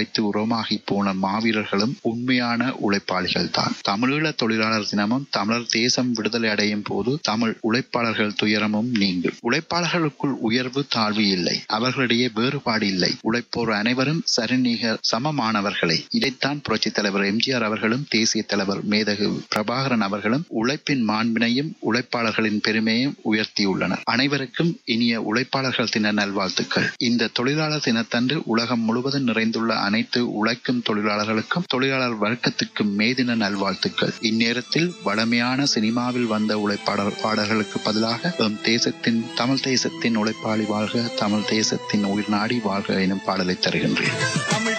உழைத்து உரமாகி போன மாவீரர்களும் உண்மையான உழைப்பாளிகள் தான் தமிழீழ தொழிலாளர் தினமும் தமிழர் தேசம் விடுதலை அடையும் போது தமிழ் உழைப்பாளர்கள் துயரமும் நீங்கும் உழைப்பாளர்களுக்குள் உயர்வு தாழ்வு இல்லை அவர்களிடையே வேறுபாடு இல்லை உழைப்போர் அனைவரும் சரிநிகர் சமமானவர்களே இதைத்தான் புரட்சித் தலைவர் எம்ஜிஆர் அவர்களும் தேசிய தலைவர் மேதகு பிரபாகரன் அவர்களும் உழைப்பின் மாண்பினையும் உழைப்பாளர்களின் பெருமையும் உயர்த்தியுள்ளனர் அனைவருக்கும் இனிய உழைப்பாளர்கள் தின நல்வாழ்த்துக்கள் இந்த தொழிலாளர் தினத்தன்று உலகம் முழுவதும் நிறைந்துள்ள அனைத்து உழைக்கும் தொழிலாளர்களுக்கும் தொழிலாளர் வர்க்கத்துக்கும் மேதின நல்வாழ்த்துக்கள் இந்நேரத்தில் வளமையான சினிமாவில் வந்த உழைப்பாளர் பாடல்களுக்கு பதிலாக எம் தேசத்தின் தமிழ் தேசத்தின் உழைப்பாளி வாழ்க தமிழ் தேசத்தின் உயிர் நாடி வாழ்க எனும் பாடலை தருகின்றேன் தமிழ்